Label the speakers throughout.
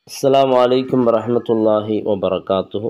Speaker 1: അസ്സാം വലൈക്കും വറഹമത്തല്ലാഹി വബർക്കാത്തുഹു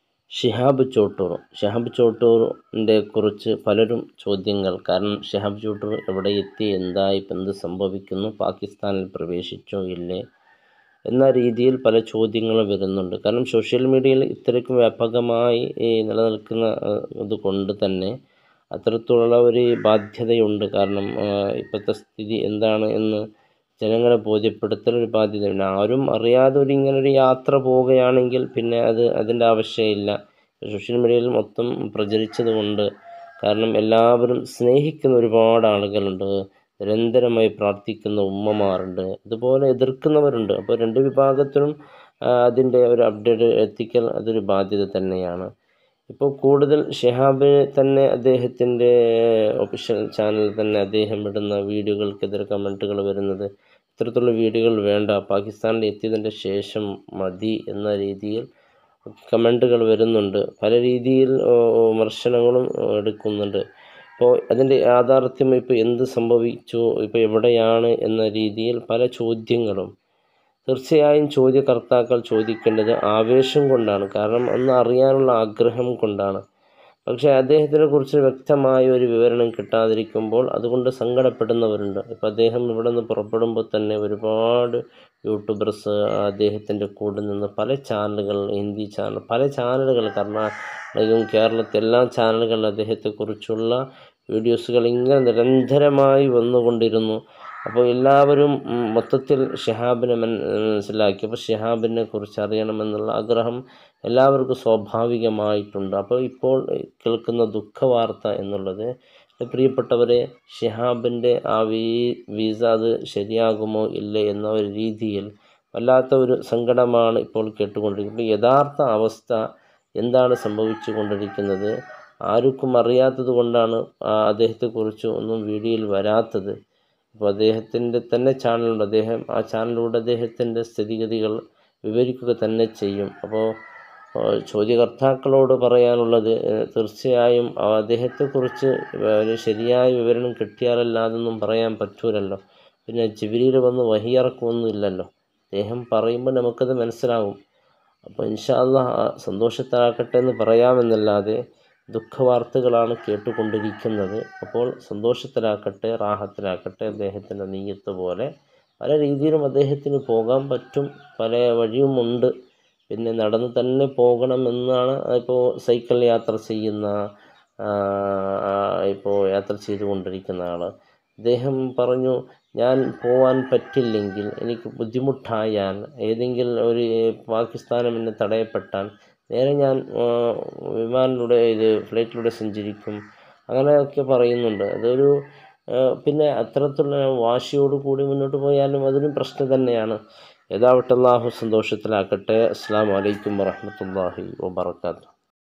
Speaker 1: ഷിഹാബ് ചോട്ടൂർ ഷിഹാബ് ചോട്ടൂറിൻ്റെ കുറിച്ച് പലരും ചോദ്യങ്ങൾ കാരണം ഷിഹാബ് ചോട്ടൂർ എവിടെ എത്തി എന്തായി ഇപ്പം എന്ത് സംഭവിക്കുന്നു പാകിസ്ഥാനിൽ പ്രവേശിച്ചോ ഇല്ലേ എന്ന രീതിയിൽ പല ചോദ്യങ്ങളും വരുന്നുണ്ട് കാരണം സോഷ്യൽ മീഡിയയിൽ ഇത്രയ്ക്കും വ്യാപകമായി ഈ നിലനിൽക്കുന്ന ഏഹ്, ഇത് കൊണ്ട് തന്നെ അത്തരത്തിലുള്ള ഒരു ബാധ്യതയുണ്ട് കാരണം ഏഹ്, ഇപ്പോഴത്തെ സ്ഥിതി എന്താണ് എന്ന് ജനങ്ങളെ ബോധ്യപ്പെടുത്തൽ ഒരു ബാധ്യത പിന്നെ ആരും അറിയാതെ ഒരു ഇങ്ങനെ ഒരു യാത്ര പോവുകയാണെങ്കിൽ പിന്നെ അത് അതിൻ്റെ ആവശ്യമില്ല സോഷ്യൽ മീഡിയയിൽ മൊത്തം പ്രചരിച്ചത് കൊണ്ട് കാരണം എല്ലാവരും സ്നേഹിക്കുന്ന ഒരുപാട് ആളുകളുണ്ട് നിരന്തരമായി പ്രാർത്ഥിക്കുന്ന ഉമ്മമാരുണ്ട് അതുപോലെ എതിർക്കുന്നവരുണ്ട് അപ്പോൾ രണ്ട് വിഭാഗത്തിനും ആ, അതിൻ്റെ ഒരു അപ്ഡേറ്റ് എത്തിക്കൽ അതൊരു ബാധ്യത തന്നെയാണ് ഇപ്പോൾ കൂടുതൽ ഷിഹാബ് തന്നെ അദ്ദേഹത്തിൻ്റെ ഒഫീഷ്യൽ ചാനലിൽ തന്നെ അദ്ദേഹം ഇടുന്ന വീഡിയോകൾക്കെതിരെ കമൻറ്റുകൾ വരുന്നത് ഇത്തരത്തിലുള്ള വീഡിയോകൾ വേണ്ട പാകിസ്ഥാനിൽ എത്തിയതിൻ്റെ ശേഷം മതി എന്ന രീതിയിൽ കമൻറ്റുകൾ വരുന്നുണ്ട് പല രീതിയിൽ ഓ, ഓ, വിമർശനങ്ങളും ഓ, എടുക്കുന്നുണ്ട് അപ്പോൾ അതിൻ്റെ യാഥാർത്ഥ്യം ഇപ്പോൾ എന്ത് സംഭവിച്ചു ഇപ്പോൾ എവിടെയാണ് എന്ന രീതിയിൽ പല ചോദ്യങ്ങളും തീർച്ചയായും ചോദ്യകർത്താക്കൾ ചോദിക്കേണ്ടത് ആവേശം കൊണ്ടാണ് കാരണം അന്ന് അറിയാനുള്ള ആഗ്രഹം കൊണ്ടാണ് പക്ഷേ അദ്ദേഹത്തിനെ കുറിച്ച് വ്യക്തമായ ഒരു വിവരണം കിട്ടാതിരിക്കുമ്പോൾ അതുകൊണ്ട് സങ്കടപ്പെടുന്നവരുണ്ട് ഇപ്പം അദ്ദേഹം ഇവിടെ നിന്ന് പുറപ്പെടുമ്പോൾ തന്നെ ഒരുപാട് യൂട്യൂബേഴ്സ് അദ്ദേഹത്തിൻ്റെ കൂടെ നിന്ന് പല ചാനലുകൾ ഹിന്ദി ചാനൽ പല ചാനലുകൾ കർണാടകയും കേരളത്തിൽ എല്ലാ ചാനലുകളിലും അദ്ദേഹത്തെക്കുറിച്ചുള്ള വീഡിയോസുകൾ ഇങ്ങനെ നിരന്തരമായി വന്നുകൊണ്ടിരുന്നു അപ്പോൾ എല്ലാവരും ഉം, മൊത്തത്തിൽ ഷിഹാബിനെ മൻ മനസ്സിലാക്കി അപ്പോൾ ഷിഹാബിനെ കുറിച്ച് അറിയണമെന്നുള്ള ആഗ്രഹം എല്ലാവർക്കും സ്വാഭാവികമായിട്ടുണ്ട് അപ്പോൾ ഇപ്പോൾ കേൾക്കുന്ന ദുഃഖവാർത്ത എന്നുള്ളത് എൻ്റെ പ്രിയപ്പെട്ടവരെ ഷിഹാബിൻ്റെ ആ വീ വീസ അത് ശരിയാകുമോ ഇല്ലേ എന്ന ഒരു രീതിയിൽ വല്ലാത്ത ഒരു സങ്കടമാണ് ഇപ്പോൾ കേട്ടുകൊണ്ടിരിക്കുന്നത് യഥാർത്ഥ അവസ്ഥ എന്താണ് സംഭവിച്ചു കൊണ്ടിരിക്കുന്നത് ആർക്കും അറിയാത്തത് കൊണ്ടാണ് ആ അദ്ദേഹത്തെക്കുറിച്ച് ഒന്നും വീഡിയോയിൽ വരാത്തത് അപ്പോൾ അദ്ദേഹത്തിൻ്റെ തന്നെ ചാനലുണ്ട് അദ്ദേഹം ആ ചാനലിലൂടെ അദ്ദേഹത്തിൻ്റെ സ്ഥിതിഗതികൾ വിവരിക്കുക തന്നെ ചെയ്യും അപ്പോൾ ഏഹ്, ചോദ്യകർത്താക്കളോട് പറയാനുള്ളത് ഏഹ്, തീർച്ചയായും ആ അദ്ദേഹത്തെക്കുറിച്ച് ഒരു ശരിയായ വിവരണം കിട്ടിയാലല്ലാതൊന്നും പറയാൻ പറ്റൂലല്ലോ പിന്നെ ജിബിരിയിൽ വന്ന് വഹിയിറക്കുമൊന്നുമില്ലല്ലോ അദ്ദേഹം പറയുമ്പോൾ നമുക്കത് മനസ്സിലാവും അപ്പോൾ ഇൻഷാല്ല സന്തോഷത്തിലാക്കട്ടെ എന്ന് പറയാമെന്നല്ലാതെ ദുഃഖവാർത്തകളാണ് കേട്ടുകൊണ്ടിരിക്കുന്നത് അപ്പോൾ സന്തോഷത്തിലാക്കട്ടെ റാഹത്തിലാക്കട്ടെ അദ്ദേഹത്തിൻ്റെ നീയത്ത് പോലെ പല രീതിയിലും അദ്ദേഹത്തിന് പോകാൻ പറ്റും പല വഴിയുമുണ്ട് പിന്നെ നടന്ന് തന്നെ പോകണം എന്നാണ് ഇപ്പോൾ സൈക്കിൾ യാത്ര ചെയ്യുന്ന ആ, ആ, ഇപ്പോൾ യാത്ര ചെയ്തുകൊണ്ടിരിക്കുന്ന ആൾ അദ്ദേഹം പറഞ്ഞു ഞാൻ പോവാൻ പറ്റില്ലെങ്കിൽ എനിക്ക് ബുദ്ധിമുട്ടായാൽ ഏതെങ്കിലും ഒരു പാകിസ്ഥാനം എന്നെ തടയപ്പെട്ടാൽ നേരെ ഞാൻ ആ, വിമാനത്തിലൂടെ ഇത് ഫ്ലൈറ്റിലൂടെ സഞ്ചരിക്കും അങ്ങനെയൊക്കെ പറയുന്നുണ്ട് അതൊരു ആ, പിന്നെ അത്തരത്തിലുള്ള വാശിയോട് കൂടി മുന്നോട്ട് പോയാലും അതൊരു പ്രശ്നം തന്നെയാണ് ഏതാവട്ടെ അള്ളാഹു സന്തോഷത്തിലാക്കട്ടെ അസ്സാം വലൈക്കും വറഹമത്തല്ലാഹി വാബർക്കാത്തു